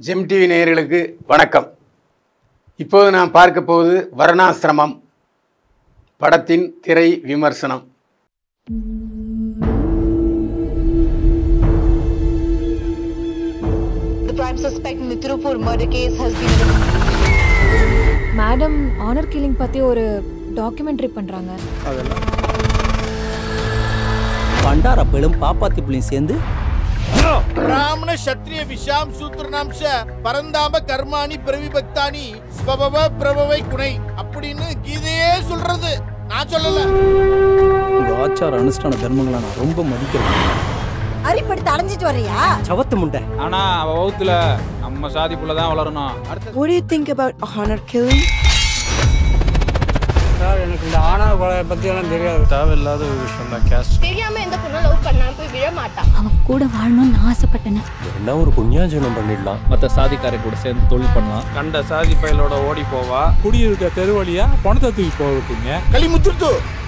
GeM TV நேயர்களுக்கு வணக்கம் இப்போது நாம் பார்க்க போவது வர்ணாசிரமம் படத்தின் திரை விமர்சனம் The prime suspect in the Tirupur murder case has been madam honour killing பத்தி ஒரு டாக்குமெண்ட்ரி பண்றாங்க பண்டாரப்பேளும் பாப்பாத்தி புள்ளியும் சேர்ந்து பிராமண சத்ரிய விஷாம் சூத்ரநாம்ச பரந்தாம கர்மாணி பிரவிபக்தானி ஸ்வபவ பிரபவை குணை அப்படின்னு கீதையே சொல்றது நான் சொல்லல உங்க ஆச்சார அனுஷ்டான தர்மங்களை நான் ரொம்ப மதிக்கிறேன் அரிப்படுத்து அலைஞ்சிட்டு வர்றியா சவத்து முண்டை ஆனா அவ வகுத்துல நம்ம சாதி புள்ள தான் வளரணும் What do you think about honor killing? எனக்கு இந்த ஆணவ கொலை பத்தி எல்லாம் தெரியாது தேவையில்லாத ஒரு விஷயம் தான் கேஸ்ட் தெரியாம எந்த பொண்ணு லவ் பண்ணாலும் போய் விழ மாட்டான் அவன் கூட வாழணும்னு ஆசைப்பட்டேன் என்ன ஒரு புண்ணியாஜனம் பண்ணிடலாம் மத்த சாதிக்கார கூட சேர்ந்து தொழில் பண்ணலாம் கண்ட சாதி பயலோட ஓடி போவா குடியிருக்க தெரு வழியா பணத்தை தூக்கி போக விட்டீங்க களி முத்துட்டு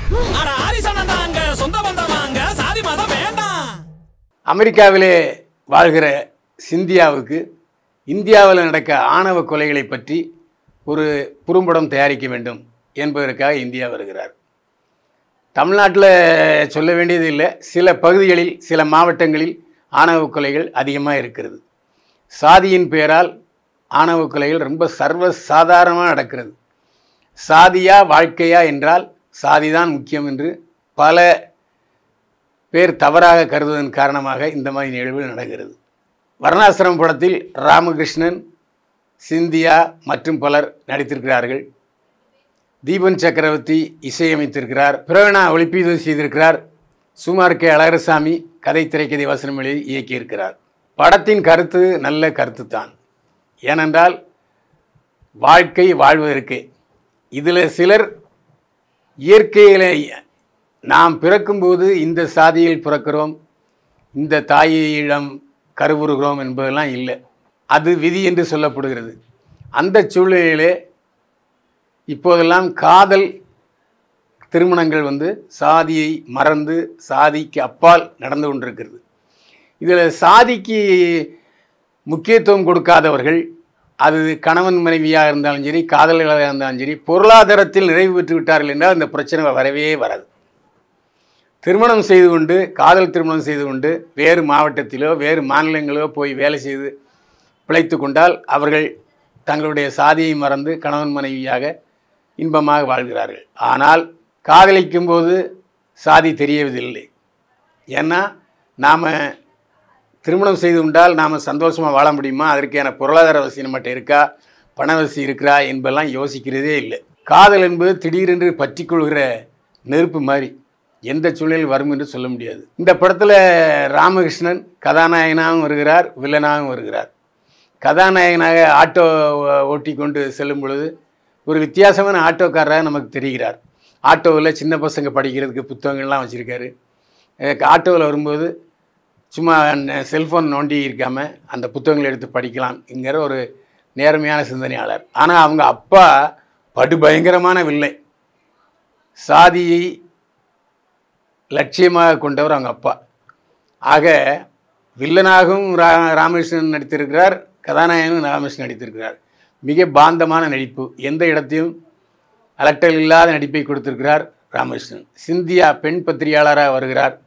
அமெரிக்காவிலே வாழ்கிற சிந்தியாவுக்கு இந்தியாவில் நடக்க ஆணவ கொலைகளை பற்றி ஒரு குறும்படம் தயாரிக்க வேண்டும் என்பதற்காக இந்தியா வருகிறார் தமிழ்நாட்டில் சொல்ல வேண்டியது இல்லை சில பகுதிகளில் சில மாவட்டங்களில் ஆணவ கொலைகள் அதிகமாக இருக்கிறது சாதியின் பெயரால் ஆணவ கொலைகள் ரொம்ப சர்வ சாதாரணமாக நடக்கிறது சாதியா வாழ்க்கையா என்றால் சாதிதான் முக்கியம் என்று பல பேர் தவறாக கருதுவதன் காரணமாக இந்த மாதிரி நிகழ்வுகள் நடக்கிறது வர்ணாசிரமம் படத்தில் ராமகிருஷ்ணன் சிந்தியா மற்றும் பலர் நடித்திருக்கிறார்கள் தீபன் சக்கரவர்த்தி இசையமைத்திருக்கிறார் பிரவீணா ஒளிப்பீதம் செய்திருக்கிறார் சுமார் கே அழகரசாமி கதை திரைக்கதை வசனம் எழுதி இயக்கியிருக்கிறார் படத்தின் கருத்து நல்ல கருத்து தான் ஏனென்றால் வாழ்க்கை வாழ்வதற்கு இதில் சிலர் இயற்கையில் நாம் பிறக்கும்போது இந்த சாதியில் பிறக்கிறோம் இந்த தாயிடம் கருவுறுகிறோம் என்பதெல்லாம் இல்லை அது விதி என்று சொல்லப்படுகிறது அந்த சூழ்நிலையிலே இப்போதெல்லாம் காதல் திருமணங்கள் வந்து சாதியை மறந்து சாதிக்கு அப்பால் நடந்து கொண்டிருக்கிறது இதில் சாதிக்கு முக்கியத்துவம் கொடுக்காதவர்கள் அது கணவன் மனைவியாக இருந்தாலும் சரி காதலர்களாக இருந்தாலும் சரி பொருளாதாரத்தில் நிறைவு பெற்று விட்டார்கள் என்றால் இந்த பிரச்சனை வரவே வராது திருமணம் செய்து கொண்டு காதல் திருமணம் செய்து கொண்டு வேறு மாவட்டத்திலோ வேறு மாநிலங்களோ போய் வேலை செய்து பிழைத்து கொண்டால் அவர்கள் தங்களுடைய சாதியை மறந்து கணவன் மனைவியாக இன்பமாக வாழ்கிறார்கள் ஆனால் காதலிக்கும் போது சாதி தெரியவதில்லை ஏன்னா நாம் திருமணம் செய்து கொண்டால் நாம் சந்தோஷமாக வாழ முடியுமா அதற்கான பொருளாதார வசதி நம்மகிட்ட இருக்கா பண வசதி இருக்கிறா என்பதெல்லாம் யோசிக்கிறதே இல்லை காதல் என்பது திடீரென்று பற்றி கொள்கிற நெருப்பு மாதிரி எந்த சூழலில் வரும் என்று சொல்ல முடியாது இந்த படத்தில் ராமகிருஷ்ணன் கதாநாயகனாகவும் வருகிறார் வில்லனாகவும் வருகிறார் கதாநாயகனாக ஆட்டோ ஓட்டி கொண்டு செல்லும் பொழுது ஒரு வித்தியாசமான ஆட்டோக்காரராக நமக்கு தெரிகிறார் ஆட்டோவில் சின்ன பசங்க படிக்கிறதுக்கு புத்தகங்கள்லாம் வச்சுருக்காரு ஆட்டோவில் வரும்போது சும்மா செல்ஃபோன் நோண்டி இருக்காமல் அந்த புத்தகங்களை எடுத்து படிக்கலாம்ங்கிற ஒரு நேர்மையான சிந்தனையாளர் ஆனால் அவங்க அப்பா படுபயங்கரமான வில்லை சாதியை லட்சியமாக கொண்டவர் அவங்க அப்பா ஆக வில்லனாகவும் ரா ராமகிருஷ்ணன் நடித்திருக்கிறார் கதாநாயகனும் ராமகிருஷ்ணன் நடித்திருக்கிறார் மிக பாந்தமான நடிப்பு எந்த இடத்தையும் அலட்டல் இல்லாத நடிப்பை கொடுத்திருக்கிறார் ராமகிருஷ்ணன் சிந்தியா பெண் பத்திரிகையாளராக வருகிறார்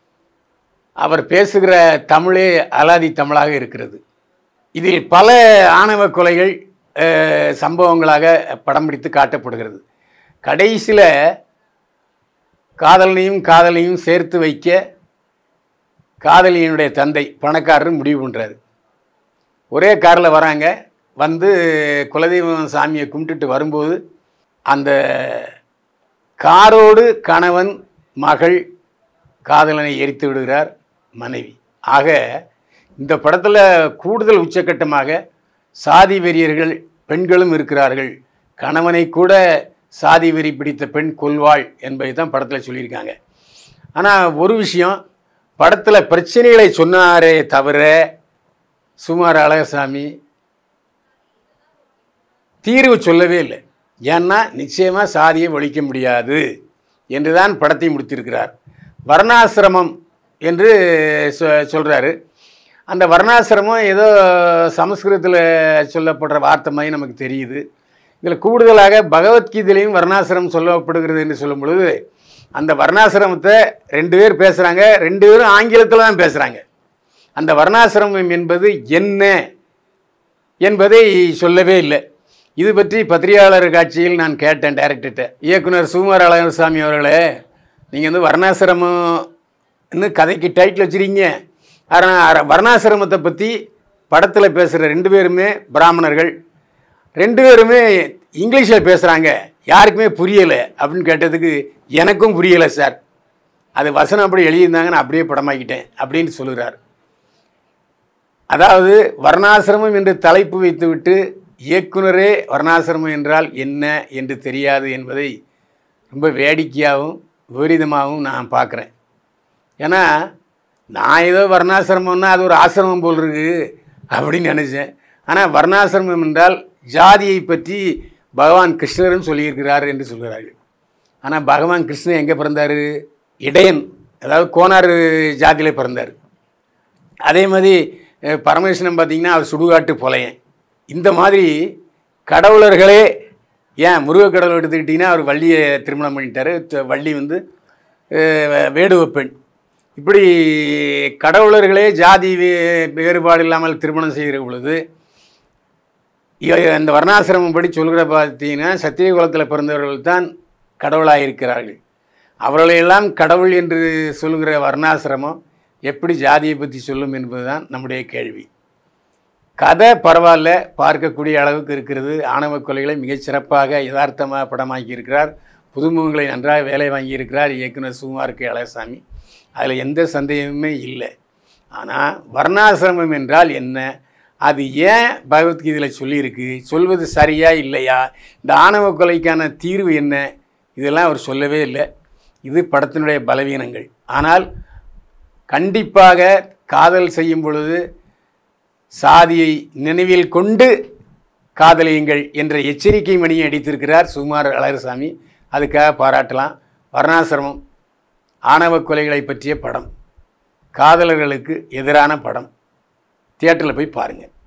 அவர் பேசுகிற தமிழே அலாதி தமிழாக இருக்கிறது இதில் பல ஆணவ கொலைகள் அஹ், சம்பவங்களாக படம் பிடித்து காட்டப்படுகிறது கடைசியில் காதலனையும் காதலையும் சேர்த்து வைக்க காதலியினுடைய தந்தை பணக்காரர் முடிவு பண்ணுறாரு ஒரே காரில் வராங்க வந்து குலதெய்வம் சாமியை கும்பிட்டுட்டு வரும்போது அந்த காரோடு கணவன் மகள் காதலனை எரித்து விடுகிறார் மனைவி ஆக இந்த படத்தில் கூடுதல் உச்சக்கட்டமாக சாதி வெறியர்கள் பெண்களும் இருக்கிறார்கள் கணவனை கூட சாதி வெறி பிடித்த பெண் கொல்வாள் என்பதை தான் படத்தில் சொல்லியிருக்காங்க ஆனால் ஒரு விஷயம் படத்தில் பிரச்சனைகளை சொன்னாரே தவிர சுமார் அழகசாமி தீர்வு சொல்லவே இல்லை ஏன்னா நிச்சயமாக சாதியை ஒழிக்க முடியாது என்று தான் படத்தை முடித்திருக்கிறார் வர்ணாசிரமம் என்று சொ சொல்கிறாரு அந்த வர்ணாசிரமம் ஏதோ சமஸ்கிருதத்தில் சொல்லப்படுற வார்த்தை மாதிரி நமக்கு தெரியுது இதில் கூடுதலாக பகவத்கீதையிலையும் வர்ணாசிரமம் சொல்லப்படுகிறது என்று சொல்லும் பொழுது அந்த வர்ணாசிரமத்தை ரெண்டு பேர் பேசுகிறாங்க ரெண்டு பேரும் ஆங்கிலத்தில் தான் பேசுகிறாங்க அந்த வர்ணாசிரமம் என்பது என்ன என்பதை சொல்லவே இல்லை இது பற்றி பத்திரிகையாளர் காட்சியில் நான் கேட்டேன் டைரக்டர்கிட்ட இயக்குனர் சுகுமார் அழகர்சாமி அவர்களே நீங்கள் வந்து வர்ணாசிரமம்னு கதைக்கு டைட்டில் வச்சுருக்கீங்க ஆனால் வர்ணாசிரமத்தை பற்றி படத்தில் பேசுகிற ரெண்டு பேருமே பிராமணர்கள் ரெண்டு பேருமே இங்கிலீஷில் பேசுகிறாங்க யாருக்குமே புரியலை அப்படின்னு கேட்டதுக்கு எனக்கும் புரியலை சார் அது வசனம் அப்படி எழுதியிருந்தாங்க நான் அப்படியே படமாக்கிட்டேன் அப்படின்னு சொல்லுகிறார் அதாவது வர்ணாசிரமம் என்று தலைப்பு வைத்துவிட்டு இயக்குனரே வர்ணாசிரமம் என்றால் என்ன என்று தெரியாது என்பதை ரொம்ப வேடிக்கையாகவும் விபரீதமாகவும் நான் பார்க்குறேன் ஏன்னா நான் ஏதோ வர்ணாசிரமம்னா அது ஒரு ஆசிரமம் போல் இருக்கு அப்படின்னு நினச்சேன் ஆனால் வர்ணாசிரமம் என்றால் ஜாதியை பற்றி பகவான் கிருஷ்ணரும் சொல்லியிருக்கிறார் என்று சொல்கிறார்கள் ஆனால் பகவான் கிருஷ்ணன் எங்கே பிறந்தார் இடையன் அதாவது கோனார் ஜாதியிலே பிறந்தார் அதே மாதிரி அஹ், பரமேஸ்வரன் பார்த்தீங்கன்னா அவர் சுடுகாட்டு புலையன் இந்த மாதிரி கடவுளர்களே ஏன் முருகக் கடவுள் எடுத்துக்கிட்டிங்கன்னா அவர் வள்ளியை திருமணம் பண்ணிட்டாரு த- வள்ளி வந்து அஹ், வேடுவ பெண் இப்படி கடவுளர்களே ஜாதி வே- வேறுபாடு இல்லாமல் திருமணம் செய்கிற பொழுது இ- அந்த வர்ணாசிரமம் படி சொல்கிற பார்த்தீங்கன்னா சத்திய குலத்தில் பிறந்தவர்கள் தான் கடவுளாக இருக்கிறார்கள் அவர்களையெல்லாம் கடவுள் என்று சொல்கிற வர்ணாசிரமம் எப்படி ஜாதியை பற்றி சொல்லும் என்பதுதான் நம்முடைய கேள்வி கதை பரவாயில்ல பார்க்கக்கூடிய அளவுக்கு இருக்கிறது ஆணவ கொலைகளை மிகச் சிறப்பாக யதார்த்தமாக படமாக்கி இருக்கிறார் புதுமுகங்களை நன்றாக வேலை வாங்கியிருக்கிறார் இயக்குனர் சுகுமார் கே அழகசாமி அதில் எந்த சந்தேகமுமே இல்லை ஆனால் வர்ணாசிரமம் என்றால் என்ன அது ஏன் பகவத்கீதையில் சொல்லியிருக்கு சொல்வது சரியா இல்லையா இந்த ஆணவ கொலைக்கான தீர்வு என்ன இதெல்லாம் அவர் சொல்லவே இல்லை இது படத்தினுடைய பலவீனங்கள் ஆனால் கண்டிப்பாக காதல் செய்யும் பொழுது சாதியை நினைவில் கொண்டு காதலியுங்கள் என்ற எச்சரிக்கை மணியை அடித்திருக்கிறார் சுகுமார் அழகர்சாமி அதுக்காக பாராட்டலாம் வர்ணாசிரமம் ஆணவ கொலைகளை பற்றிய படம் காதலர்களுக்கு எதிரான படம் தியேட்டரில் போய் பாருங்கள்